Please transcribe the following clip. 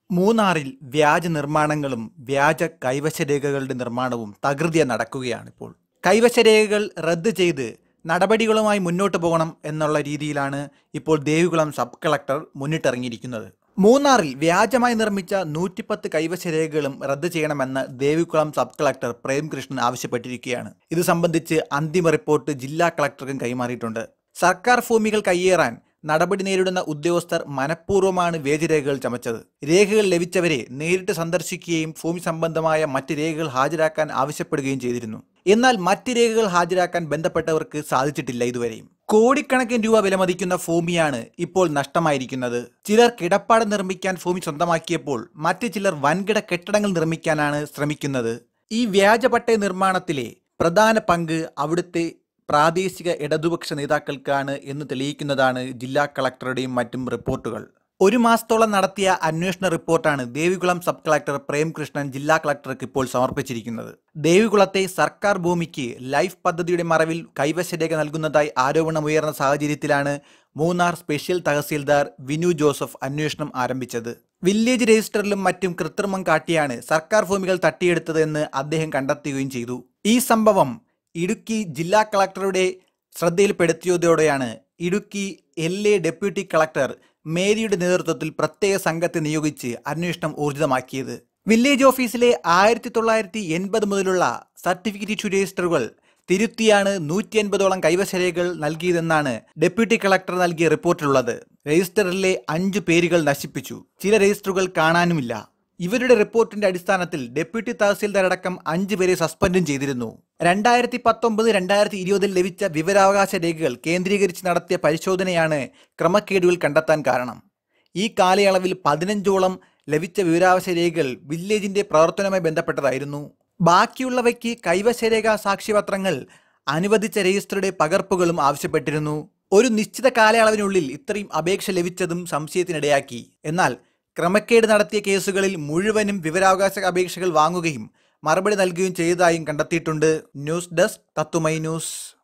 മൂന്നാറിൽ വ്യാജ നിർമ്മാണങ്ങളും വ്യാജ കൈവശരേഖകളുടെ നിർമ്മാണവും തകൃതിയ നടക്കുകയാണിപ്പോൾ കൈവശരേഖകൾ റദ്ദ് ചെയ്ത് നടപടികളുമായി മുന്നോട്ട് പോകണം എന്നുള്ള രീതിയിലാണ് ഇപ്പോൾ ദേവികുളം സബ് കളക്ടർ മുന്നിട്ടിറങ്ങിയിരിക്കുന്നത് മൂന്നാറിൽ വ്യാജമായി നിർമ്മിച്ച നൂറ്റിപ്പത്ത് കൈവശരേഖകളും റദ്ദ് ചെയ്യണമെന്ന് ദേവികുളം സബ് കളക്ടർ പ്രേംകൃഷ്ണൻ ആവശ്യപ്പെട്ടിരിക്കുകയാണ് ഇത് സംബന്ധിച്ച് അന്തിമ റിപ്പോർട്ട് ജില്ലാ കളക്ടർക്കും കൈമാറിയിട്ടുണ്ട് സർക്കാർ ഭൂമികൾ കയ്യേറാൻ നടപടി നേരിടുന്ന ഉദ്യോഗസ്ഥർ മനഃപൂർവ്വമാണ് വ്യാജരേഖകൾ ചമച്ചത് രേഖകൾ ലഭിച്ചവരെ നേരിട്ട് സന്ദർശിക്കുകയും ഭൂമി സംബന്ധമായ മറ്റ് രേഖകൾ ഹാജരാക്കാൻ ആവശ്യപ്പെടുകയും ചെയ്തിരുന്നു എന്നാൽ മറ്റ് രേഖകൾ ഹാജരാക്കാൻ ബന്ധപ്പെട്ടവർക്ക് സാധിച്ചിട്ടില്ല ഇതുവരെയും കോടിക്കണക്കിന് രൂപ വിലമതിക്കുന്ന ഭൂമിയാണ് ഇപ്പോൾ നഷ്ടമായിരിക്കുന്നത് ചിലർ കിടപ്പാട് നിർമ്മിക്കാൻ ഭൂമി സ്വന്തമാക്കിയപ്പോൾ മറ്റ് ചിലർ വൻകിട കെട്ടിടങ്ങൾ നിർമ്മിക്കാനാണ് ശ്രമിക്കുന്നത് ഈ വ്യാജപട്ടയ നിർമ്മാണത്തിലെ പ്രധാന പങ്ക് അവിടുത്തെ പ്രാദേശിക ഇടതുപക്ഷ നേതാക്കൾക്കാണ് എന്ന് തെളിയിക്കുന്നതാണ് ജില്ലാ കളക്ടറുടെയും മറ്റും റിപ്പോർട്ടുകൾ ഒരു മാസത്തോളം നടത്തിയ അന്വേഷണ റിപ്പോർട്ടാണ് ദേവികുളം സബ് കളക്ടർ പ്രേംകൃഷ്ണൻ ജില്ലാ കളക്ടർക്ക് ഇപ്പോൾ സമർപ്പിച്ചിരിക്കുന്നത് ദേവികുളത്തെ സർക്കാർ ഭൂമിക്ക് ലൈഫ് പദ്ധതിയുടെ മറവിൽ കൈവശരേഖ നൽകുന്നതായി ആരോപണമുയർന്ന സാഹചര്യത്തിലാണ് മൂന്നാർ സ്പെഷ്യൽ തഹസീൽദാർ വിനു ജോസഫ് അന്വേഷണം ആരംഭിച്ചത് വില്ലേജ് രജിസ്റ്ററിലും മറ്റും കൃത്രിമം കാട്ടിയാണ് സർക്കാർ ഭൂമികൾ തട്ടിയെടുത്തതെന്ന് അദ്ദേഹം കണ്ടെത്തുകയും ചെയ്തു ഈ സംഭവം ഇടുക്കി ജില്ലാ കളക്ടറുടെ ശ്രദ്ധയിൽപ്പെടുത്തിയതോടെയാണ് Idukki L A deputy collector മേരിയുടെ നേതൃത്വത്തിൽ പ്രത്യേക സംഘത്തെ നിയോഗിച്ച് അന്വേഷണം ഊർജിതമാക്കിയത് വില്ലേജ് ഓഫീസിലെ ആയിരത്തി തൊള്ളായിരത്തി എൺപത് മുതലുള്ള സർട്ടിഫിക്കറ്റ് ഇഷ്യൂ രജിസ്റ്ററുകൾ തിരുത്തിയാണ് നൂറ്റി അൻപതോളം കൈവശരേഖകൾ നൽകിയതെന്നാണ് ഡെപ്യൂട്ടി കളക്ടർ നൽകിയ റിപ്പോർട്ടിലുള്ളത് രജിസ്റ്ററിലെ അഞ്ചു പേരുകൾ നശിപ്പിച്ചു ചില രജിസ്റ്ററുകൾ കാണാനുമില്ല ഇവരുടെ റിപ്പോർട്ടിന്റെ അടിസ്ഥാനത്തിൽ ഡെപ്യൂട്ടി തഹസീൽദാർ അടക്കം അഞ്ചു പേരെ സസ്പെൻഡും ചെയ്തിരുന്നു രണ്ടായിരത്തി പത്തൊമ്പത് രണ്ടായിരത്തി ഇരുപതിൽ ലഭിച്ച വിവരാവകാശ രേഖകൾ കേന്ദ്രീകരിച്ച് നടത്തിയ പരിശോധനയാണ് ക്രമക്കേടുകൾ കണ്ടെത്താൻ കാരണം ഈ കാലയളവിൽ പതിനഞ്ചോളം ലഭിച്ച വിവരാവകാശ രേഖകൾ വില്ലേജിന്റെ പ്രവർത്തനവുമായി ബന്ധപ്പെട്ടതായിരുന്നു ബാക്കിയുള്ളവയ്ക്ക് കൈവശരേഖ സാക്ഷ്യപത്രങ്ങൾ അനുവദിച്ച രജിസ്റ്ററുടെ പകർപ്പുകളും ആവശ്യപ്പെട്ടിരുന്നു ഒരു നിശ്ചിത കാലയളവിനുള്ളിൽ ഇത്രയും അപേക്ഷ ലഭിച്ചതും സംശയത്തിനിടയാക്കി എന്നാൽ ക്രമക്കേട് നടത്തിയ കേസുകളിൽ മുഴുവനും വിവരാവകാശ അപേക്ഷകൾ വാങ്ങുകയും മറുപടി നൽകുകയും ചെയ്തതായും കണ്ടെത്തിയിട്ടുണ്ട് ന്യൂസ് ഡെസ്ക് തത്തുമൈ ന്യൂസ്